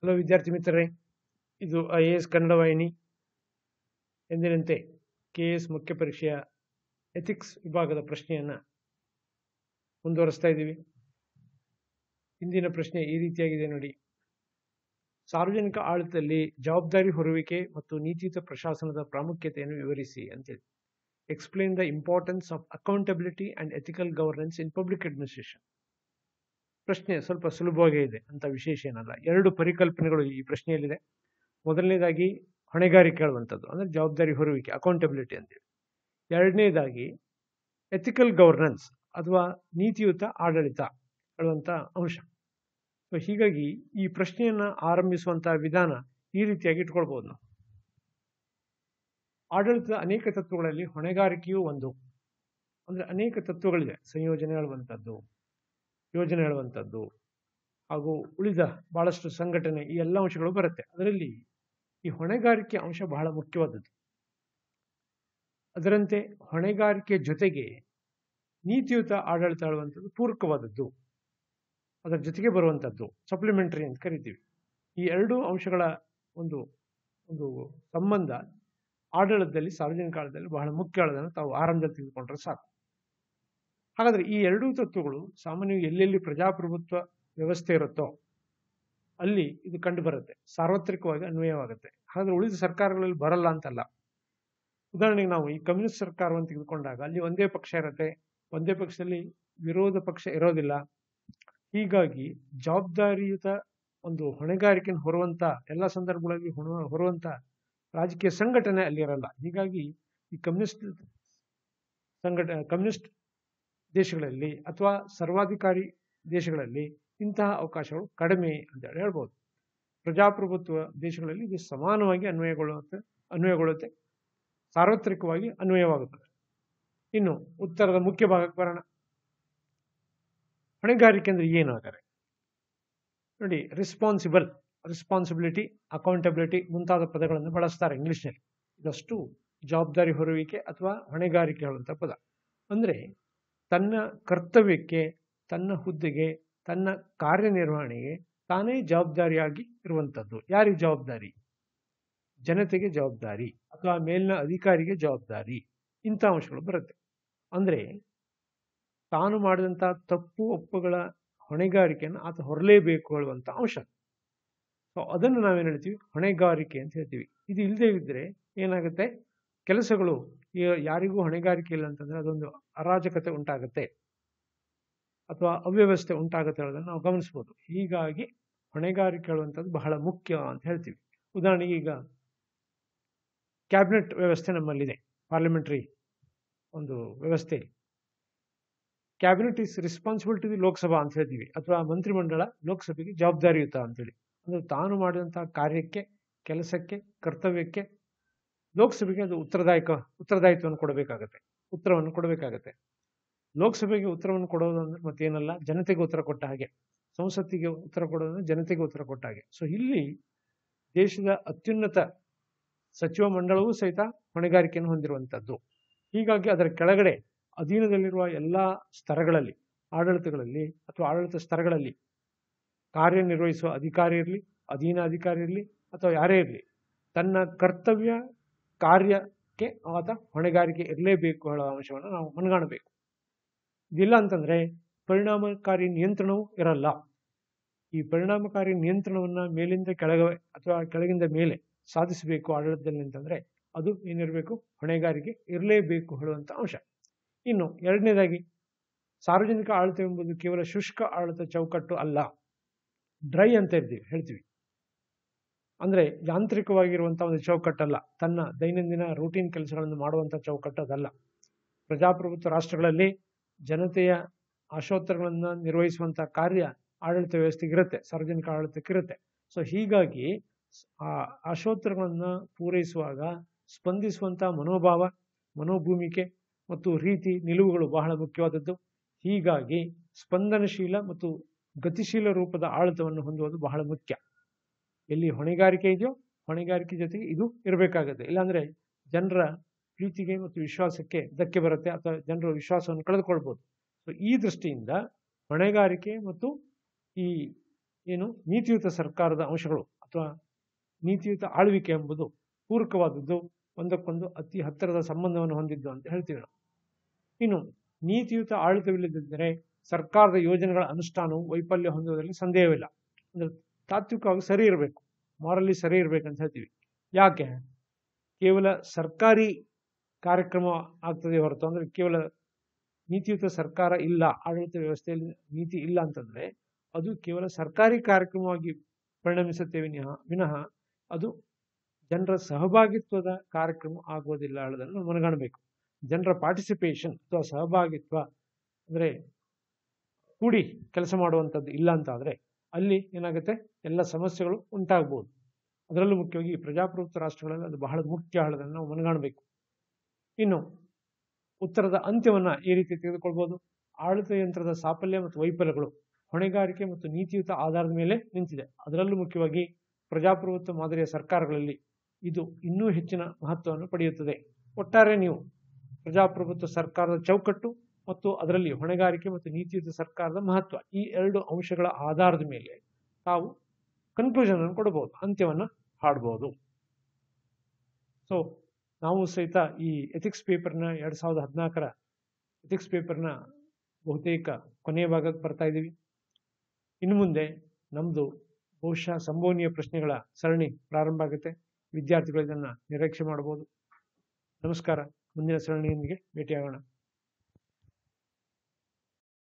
hello ವಿದ್ಯಾರ್ಥಿ ಮಿತ್ರರೇ ಇದು ಐ ಎ ಎಸ್ ಕನ್ನಡ ವಾಹಿನಿ ಎಂದಿನಂತೆ ಕೆ ಎಸ್ ಮುಖ್ಯ ಪರೀಕ್ಷೆಯ ಎಥಿಕ್ಸ್ ವಿಭಾಗದ ಪ್ರಶ್ನೆಯನ್ನು ಮುಂದುವರಿಸ್ತಾ ಇದ್ದೀವಿ ಇಂದಿನ ಪ್ರಶ್ನೆ ಈ ರೀತಿಯಾಗಿದೆ ನೋಡಿ ಸಾರ್ವಜನಿಕ ಆಡಳಿತದಲ್ಲಿ ಜವಾಬ್ದಾರಿ ಹೊರುವಿಕೆ ಮತ್ತು ನೀತಿಯುತ ಪ್ರಶಾಸನದ ಪ್ರಾಮುಖ್ಯತೆಯನ್ನು ವಿವರಿಸಿ ಅಂತೇಳಿ explain the importance of accountability and ethical governance in public administration ಪ್ರಶ್ನೆ ಸ್ವಲ್ಪ ಸುಲಭವಾಗೇ ಇದೆ ಅಂತ ವಿಶೇಷ ಏನಲ್ಲ ಎರಡು ಪರಿಕಲ್ಪನೆಗಳು ಈ ಪ್ರಶ್ನೆಯಲ್ಲಿದೆ ಮೊದಲನೇದಾಗಿ ಹೊಣೆಗಾರಿಕೆ ಹೇಳುವಂಥದ್ದು ಅಂದರೆ ಜವಾಬ್ದಾರಿ ಹೊರುವಿಕೆ ಅಕೌಂಟಬಿಲಿಟಿ ಅಂತೇಳಿ ಎರಡನೇದಾಗಿ ಎಥಿಕಲ್ ಗವರ್ನೆನ್ಸ್ ಅಥವಾ ನೀತಿಯುತ ಆಡಳಿತ ಹೇಳುವಂಥ ಅಂಶ ಸೊ ಹೀಗಾಗಿ ಈ ಪ್ರಶ್ನೆಯನ್ನು ಆರಂಭಿಸುವಂಥ ವಿಧಾನ ಈ ರೀತಿಯಾಗಿ ಇಟ್ಕೊಳ್ಬೋದು ನಾವು ಆಡಳಿತದ ಅನೇಕ ತತ್ವಗಳಲ್ಲಿ ಹೊಣೆಗಾರಿಕೆಯೂ ಒಂದು ಅಂದರೆ ಅನೇಕ ತತ್ವಗಳಿದೆ ಸಂಯೋಜನೆ ಹೇಳುವಂಥದ್ದು ಯೋಜನೆ ಹೇಳುವಂಥದ್ದು ಹಾಗೂ ಉಳಿದ ಬಹಳಷ್ಟು ಸಂಘಟನೆ ಈ ಎಲ್ಲ ಅಂಶಗಳು ಬರುತ್ತೆ ಅದರಲ್ಲಿ ಈ ಹೊಣೆಗಾರಿಕೆ ಅಂಶ ಬಹಳ ಮುಖ್ಯವಾದದ್ದು ಅದರಂತೆ ಹೊಣೆಗಾರಿಕೆ ಜೊತೆಗೆ ನೀತಿಯುತ ಆಡಳಿತ ಹೇಳುವಂಥದ್ದು ಪೂರಕವಾದದ್ದು ಅದರ ಜೊತೆಗೆ ಬರುವಂಥದ್ದು ಸಪ್ಲಿಮೆಂಟರಿ ಅಂತ ಕರಿತೀವಿ ಈ ಎರಡೂ ಅಂಶಗಳ ಒಂದು ಒಂದು ಸಂಬಂಧ ಆಡಳಿತದಲ್ಲಿ ಸಾರ್ವಜನಿಕ ಆಡಳಿತದಲ್ಲಿ ಬಹಳ ಮುಖ್ಯ ಹೇಳೋದನ್ನು ತಾವು ಆರಂಭದಲ್ಲಿ ತೆಗೆದುಕೊಂಡ್ರೆ ಸಾಕು ಹಾಗಾದ್ರೆ ಈ ಎರಡೂ ತತ್ವಗಳು ಸಾಮಾನ್ಯವಾಗಿ ಎಲ್ಲೆಲ್ಲಿ ಪ್ರಜಾಪ್ರಭುತ್ವ ವ್ಯವಸ್ಥೆ ಇರುತ್ತೋ ಅಲ್ಲಿ ಇದು ಕಂಡು ಬರುತ್ತೆ ಸಾರ್ವತ್ರಿಕವಾಗಿ ಅನ್ವಯವಾಗುತ್ತೆ ಹಾಗಾದ್ರೆ ಉಳಿದ ಸರ್ಕಾರಗಳಲ್ಲಿ ಬರಲ್ಲ ಅಂತಲ್ಲ ಉದಾಹರಣೆಗೆ ನಾವು ಈ ಕಮ್ಯುನಿಸ್ಟ್ ಸರ್ಕಾರವನ್ನು ತೆಗೆದುಕೊಂಡಾಗ ಅಲ್ಲಿ ಒಂದೇ ಪಕ್ಷ ಇರುತ್ತೆ ಒಂದೇ ಪಕ್ಷದಲ್ಲಿ ವಿರೋಧ ಪಕ್ಷ ಇರೋದಿಲ್ಲ ಹೀಗಾಗಿ ಜವಾಬ್ದಾರಿಯುತ ಒಂದು ಹೊಣೆಗಾರಿಕೆಯನ್ನು ಹೊರುವಂತ ಎಲ್ಲ ಸಂದರ್ಭಗಳಲ್ಲಿ ಹೊಣ ಹೊರುವಂತ ರಾಜಕೀಯ ಸಂಘಟನೆ ಅಲ್ಲಿ ಇರಲ್ಲ ಹೀಗಾಗಿ ಈ ಕಮ್ಯುನಿಸ್ಟ್ ಸಂಘಟ ಕಮ್ಯುನಿಸ್ಟ್ ದೇಶಗಳಲ್ಲಿ ಅಥವಾ ಸರ್ವಾಧಿಕಾರಿ ದೇಶಗಳಲ್ಲಿ ಇಂತಹ ಅವಕಾಶಗಳು ಕಡಿಮೆ ಅಂತ ಹೇಳಿ ಹೇಳ್ಬೋದು ಪ್ರಜಾಪ್ರಭುತ್ವ ದೇಶಗಳಲ್ಲಿ ಇದು ಸಮಾನವಾಗಿ ಅನ್ವಯಗೊಳ್ಳುತ್ತೆ ಅನ್ವಯಗೊಳ್ಳುತ್ತೆ ಸಾರ್ವತ್ರಿಕವಾಗಿ ಅನ್ವಯವಾಗುತ್ತದೆ ಇನ್ನು ಉತ್ತರದ ಮುಖ್ಯ ಭಾಗಕ್ಕೆ ಬರೋಣ ಹೊಣೆಗಾರಿಕೆ ಅಂದ್ರೆ ಏನು ಹಾಗಾದ್ರೆ ನೋಡಿ ರಿಸ್ಪಾನ್ಸಿಬಲ್ ರೆಸ್ಪಾನ್ಸಿಬಿಲಿಟಿ ಅಕೌಂಟಬಿಲಿಟಿ ಮುಂತಾದ ಪದಗಳನ್ನು ಬಳಸ್ತಾರೆ ಇಂಗ್ಲಿಷ್ನಲ್ಲಿ ಇದಷ್ಟು ಜವಾಬ್ದಾರಿ ಹೊರುವಿಕೆ ಅಥವಾ ಹೊಣೆಗಾರಿಕೆ ಹೇಳುವಂಥ ಪದ ಅಂದರೆ ತನ್ನ ಕರ್ತವ್ಯಕ್ಕೆ ತನ್ನ ಹುದ್ದೆಗೆ ತನ್ನ ಕಾರ್ಯನಿರ್ವಹಣೆಗೆ ತಾನೇ ಜವಾಬ್ದಾರಿಯಾಗಿ ಇರುವಂಥದ್ದು ಯಾರಿಗೆ ಜವಾಬ್ದಾರಿ ಜನತೆಗೆ ಜವಾಬ್ದಾರಿ ಅಥವಾ ಮೇಲಿನ ಅಧಿಕಾರಿಗೆ ಜವಾಬ್ದಾರಿ ಇಂಥ ಅಂಶಗಳು ಬರುತ್ತೆ ಅಂದರೆ ತಾನು ಮಾಡಿದಂಥ ತಪ್ಪು ಒಪ್ಪುಗಳ ಹೊಣೆಗಾರಿಕೆಯನ್ನು ಆತ ಹೊರಲೇಬೇಕು ಹೇಳುವಂಥ ಅಂಶ ಸೊ ಅದನ್ನು ನಾವೇನು ಹೇಳ್ತೀವಿ ಹೊಣೆಗಾರಿಕೆ ಅಂತ ಹೇಳ್ತೀವಿ ಇದು ಇಲ್ಲದೆ ಇದ್ದರೆ ಏನಾಗುತ್ತೆ ಕೆಲಸಗಳು ಯಾರಿಗೂ ಹೊಣೆಗಾರಿಕೆ ಇಲ್ಲ ಅಂತಂದ್ರೆ ಅದೊಂದು ಅರಾಜಕತೆ ಉಂಟಾಗುತ್ತೆ ಅಥವಾ ಅವ್ಯವಸ್ಥೆ ಉಂಟಾಗುತ್ತೆ ಹೇಳೋದನ್ನು ನಾವು ಗಮನಿಸ್ಬೋದು ಹೀಗಾಗಿ ಹೊಣೆಗಾರಿಕೆ ಹೇಳುವಂಥದ್ದು ಬಹಳ ಮುಖ್ಯ ಅಂತ ಹೇಳ್ತೀವಿ ಉದಾಹರಣೆಗೆ ಈಗ ಕ್ಯಾಬಿನೆಟ್ ವ್ಯವಸ್ಥೆ ನಮ್ಮಲ್ಲಿದೆ ಪಾರ್ಲಿಮೆಂಟ್ರಿ ಒಂದು ವ್ಯವಸ್ಥೆ cabinet is responsible to the Lok Sabha ಅಂತ ಹೇಳ್ತೀವಿ ಅಥವಾ ಮಂತ್ರಿಮಂಡಲ ಲೋಕಸಭೆಗೆ ಜವಾಬ್ದಾರಿಯುತ ಅಂತೇಳಿ ಅಂದರೆ ತಾನು ಮಾಡಿದಂತಹ ಕಾರ್ಯಕ್ಕೆ ಕೆಲಸಕ್ಕೆ ಕರ್ತವ್ಯಕ್ಕೆ ಲೋಕಸಭೆಗೆ ಅದು ಉತ್ತರದಾಯಕ ಉತ್ತರದಾಯಿತ್ವವನ್ನು ಕೊಡಬೇಕಾಗತ್ತೆ ಉತ್ತರವನ್ನು ಕೊಡಬೇಕಾಗತ್ತೆ ಲೋಕಸಭೆಗೆ ಉತ್ತರವನ್ನು ಕೊಡೋದು ಅಂದ್ರೆ ಮತ್ತೇನಲ್ಲ ಜನತೆಗೆ ಉತ್ತರ ಕೊಟ್ಟ ಹಾಗೆ ಸಂಸತ್ತಿಗೆ ಉತ್ತರ ಕೊಡೋದಂದ್ರೆ ಜನತೆಗೆ ಉತ್ತರ ಕೊಟ್ಟ ಹಾಗೆ ಸೊ ಇಲ್ಲಿ ದೇಶದ ಅತ್ಯುನ್ನತ ಸಚಿವ ಮಂಡಳವೂ ಸಹಿತ ಹೊಣೆಗಾರಿಕೆಯನ್ನು ಹೊಂದಿರುವಂಥದ್ದು ಹೀಗಾಗಿ ಅದರ ಕೆಳಗಡೆ ಅಧೀನದಲ್ಲಿರುವ ಎಲ್ಲ ಸ್ತರಗಳಲ್ಲಿ ಆಡಳಿತಗಳಲ್ಲಿ ಅಥವಾ ಆಡಳಿತ ಸ್ತರಗಳಲ್ಲಿ ಕಾರ್ಯನಿರ್ವಹಿಸುವ ಅಧಿಕಾರಿ ಇರಲಿ ಅಧೀನ ಅಧಿಕಾರಿ ಇರಲಿ ಅಥವಾ ಯಾರೇ ಇರಲಿ ತನ್ನ ಕರ್ತವ್ಯ ಕಾರ್ಯಕ್ಕೆ ಆತ ಹೊಣೆಗಾರಿಕೆ ಇರಲೇಬೇಕು ಹೇಳೋ ಅಂಶವನ್ನು ನಾವು ಮನಗಾಣಬೇಕು ಇದಿಲ್ಲ ಅಂತಂದ್ರೆ ಪರಿಣಾಮಕಾರಿ ನಿಯಂತ್ರಣವೂ ಇರಲ್ಲ ಈ ಪರಿಣಾಮಕಾರಿ ನಿಯಂತ್ರಣವನ್ನ ಮೇಲಿಂದ ಕೆಳಗೆ ಅಥವಾ ಕೆಳಗಿಂದ ಮೇಲೆ ಸಾಧಿಸಬೇಕು ಆಡಳಿತದಲ್ಲಿ ಅಂತಂದ್ರೆ ಅದು ಏನಿರಬೇಕು ಹೊಣೆಗಾರಿಕೆ ಇರಲೇಬೇಕು ಹೇಳುವಂಥ ಅಂಶ ಇನ್ನು ಎರಡನೇದಾಗಿ ಸಾರ್ವಜನಿಕ ಆಡಳಿತ ಎಂಬುದು ಕೇವಲ ಶುಷ್ಕ ಆಡಳಿತ ಚೌಕಟ್ಟು ಅಲ್ಲ ಡ್ರೈ ಅಂತ ಇರ್ತೀವಿ ಹೇಳ್ತೀವಿ ಅಂದ್ರೆ ಯಾಂತ್ರಿಕವಾಗಿರುವಂತಹ ಒಂದು ಚೌಕಟ್ಟಲ್ಲ ತನ್ನ ದೈನಂದಿನ ರೂಟೀನ್ ಕೆಲಸಗಳನ್ನು ಮಾಡುವಂತಹ ಚೌಕಟ್ಟು ಅದಲ್ಲ ಪ್ರಜಾಪ್ರಭುತ್ವ ರಾಷ್ಟ್ರಗಳಲ್ಲಿ ಜನತೆಯ ಆಶೋತ್ತರಗಳನ್ನು ನಿರ್ವಹಿಸುವಂತಹ ಕಾರ್ಯ ಆಡಳಿತ ವ್ಯವಸ್ಥೆಗೆ ಇರುತ್ತೆ ಸಾರ್ವಜನಿಕ ಆಡಳಿತಕ್ಕೆ ಇರುತ್ತೆ ಸೊ ಹೀಗಾಗಿ ಆ ಆಶೋತ್ತರಗಳನ್ನು ಪೂರೈಸುವಾಗ ಸ್ಪಂದಿಸುವಂತಹ ಮನೋಭಾವ ಮನೋಭೂಮಿಕೆ ಮತ್ತು ರೀತಿ ನಿಲುವುಗಳು ಬಹಳ ಮುಖ್ಯವಾದದ್ದು ಹೀಗಾಗಿ ಸ್ಪಂದನಶೀಲ ಮತ್ತು ಗತಿಶೀಲ ರೂಪದ ಆಡಳಿತವನ್ನು ಹೊಂದುವುದು ಬಹಳ ಮುಖ್ಯ ಎಲ್ಲಿ ಹೊಣೆಗಾರಿಕೆ ಇದೆಯೋ ಹೊಣೆಗಾರಿಕೆ ಜೊತೆಗೆ ಇದು ಇರಬೇಕಾಗುತ್ತೆ ಇಲ್ಲಾಂದ್ರೆ ಜನರ ಪ್ರೀತಿಗೆ ಮತ್ತು ವಿಶ್ವಾಸಕ್ಕೆ ಧಕ್ಕೆ ಬರುತ್ತೆ ಅಥವಾ ಜನರ ವಿಶ್ವಾಸವನ್ನು ಕಳೆದುಕೊಳ್ಬೋದು ಸೊ ಈ ದೃಷ್ಟಿಯಿಂದ ಹೊಣೆಗಾರಿಕೆ ಮತ್ತು ಈ ಏನು ನೀತಿಯುತ ಸರ್ಕಾರದ ಅಂಶಗಳು ಅಥವಾ ನೀತಿಯುತ ಆಳ್ವಿಕೆ ಎಂಬುದು ಪೂರಕವಾದದ್ದು ಒಂದಕ್ಕೊಂದು ಅತಿ ಹತ್ತಿರದ ಸಂಬಂಧವನ್ನು ಹೊಂದಿದ್ದು ಅಂತ ಹೇಳ್ತೀವಿ ನಾವು ಇನ್ನು ನೀತಿಯುತ ಆಡಳಿತವಿಲ್ಲದಿದ್ದರೆ ಸರ್ಕಾರದ ಯೋಜನೆಗಳ ಅನುಷ್ಠಾನವು ವೈಫಲ್ಯ ಹೊಂದುವುದರಲ್ಲಿ ಸಂದೇಹವಿಲ್ಲ ಅಂದ್ರೆ ತಾತ್ವಿಕವಾಗಿ ಸರಿ ಇರಬೇಕು ಮಾರಲಿ ಸರಿ ಇರಬೇಕಂತ ಹೇಳ್ತೀವಿ ಯಾಕೆ ಕೇವಲ ಸರ್ಕಾರಿ ಕಾರ್ಯಕ್ರಮ ಆಗ್ತದೆ ಹೊರತು ಅಂದ್ರೆ ಕೇವಲ ನೀತಿಯುತ ಸರ್ಕಾರ ಇಲ್ಲ ಆಡಳಿತ ವ್ಯವಸ್ಥೆಯಲ್ಲಿ ನೀತಿ ಇಲ್ಲ ಅಂತಂದ್ರೆ ಅದು ಕೇವಲ ಸರ್ಕಾರಿ ಕಾರ್ಯಕ್ರಮವಾಗಿ ಪರಿಣಮಿಸುತ್ತೆ ವಿನಃ ವಿನಃ ಅದು ಜನರ ಸಹಭಾಗಿತ್ವದ ಕಾರ್ಯಕ್ರಮ ಆಗೋದಿಲ್ಲ ಅನ್ನೋದನ್ನು ನಾವು ಮನಗಾಣಬೇಕು ಜನರ ಪಾರ್ಟಿಸಿಪೇಷನ್ ಅಥವಾ ಸಹಭಾಗಿತ್ವ ಅಂದ್ರೆ ಕೂಡಿ ಕೆಲಸ ಮಾಡುವಂಥದ್ದು ಇಲ್ಲ ಅಂತ ಆದ್ರೆ ಅಲ್ಲಿ ಏನಾಗುತ್ತೆ ಎಲ್ಲ ಸಮಸ್ಯೆಗಳು ಉಂಟಾಗ್ಬೋದು ಅದರಲ್ಲೂ ಮುಖ್ಯವಾಗಿ ಈ ಪ್ರಜಾಪ್ರಭುತ್ವ ರಾಷ್ಟ್ರಗಳಲ್ಲಿ ಅದು ಬಹಳ ಮುಖ್ಯ ಹೇಳೋದನ್ನು ನಾವು ಮನಗಾಣಬೇಕು ಇನ್ನು ಉತ್ತರದ ಅಂತ್ಯವನ್ನ ಈ ರೀತಿ ತೆಗೆದುಕೊಳ್ಬೋದು ಆಡಳಿತ ಯಂತ್ರದ ಸಾಫಲ್ಯ ಮತ್ತು ವೈಫಲ್ಯಗಳು ಹೊಣೆಗಾರಿಕೆ ಮತ್ತು ನೀತಿಯುತ ಆಧಾರದ ಮೇಲೆ ನಿಂತಿದೆ ಅದರಲ್ಲೂ ಮುಖ್ಯವಾಗಿ ಪ್ರಜಾಪ್ರಭುತ್ವ ಮಾದರಿಯ ಸರ್ಕಾರಗಳಲ್ಲಿ ಇದು ಇನ್ನೂ ಹೆಚ್ಚಿನ ಮಹತ್ವವನ್ನು ಪಡೆಯುತ್ತದೆ ಒಟ್ಟಾರೆ ನೀವು ಪ್ರಜಾಪ್ರಭುತ್ವ ಸರ್ಕಾರದ ಚೌಕಟ್ಟು ಮತ್ತು ಅದರಲ್ಲಿ ಹೊಣೆಗಾರಿಕೆ ಮತ್ತು ನೀತಿಯುತ ಸರ್ಕಾರದ ಮಹತ್ವ ಈ ಎರಡು ಅಂಶಗಳ ಆಧಾರದ ಮೇಲೆ ತಾವು ಕನ್ಕ್ಲೂಷನ್ ಅನ್ನು ಕೊಡಬಹುದು ಅಂತ್ಯವನ್ನ ಹಾಡಬಹುದು ಸೊ ನಾವು ಸಹಿತ ಈ ಎಥಿಕ್ಸ್ ಪೇಪರ್ನ ಎರಡ್ ಸಾವಿರದ ಹದಿನಾಲ್ಕರ ಎಥಿಕ್ಸ್ ಪೇಪರ್ನ ಬಹುತೇಕ ಕೊನೆಯ ಭಾಗಕ್ಕೆ ಬರ್ತಾ ಇದ್ದೀವಿ ಇನ್ನು ಮುಂದೆ ನಮ್ಮದು ಬಹುಶಃ ಸಂಭವನೀಯ ಪ್ರಶ್ನೆಗಳ ಸರಣಿ ಪ್ರಾರಂಭ ಆಗುತ್ತೆ ವಿದ್ಯಾರ್ಥಿಗಳು ಇದನ್ನು ನಿರೀಕ್ಷೆ ಮಾಡಬಹುದು ನಮಸ್ಕಾರ ಮುಂದಿನ ಸರಣಿಯೊಂದಿಗೆ ಭೇಟಿಯಾಗೋಣ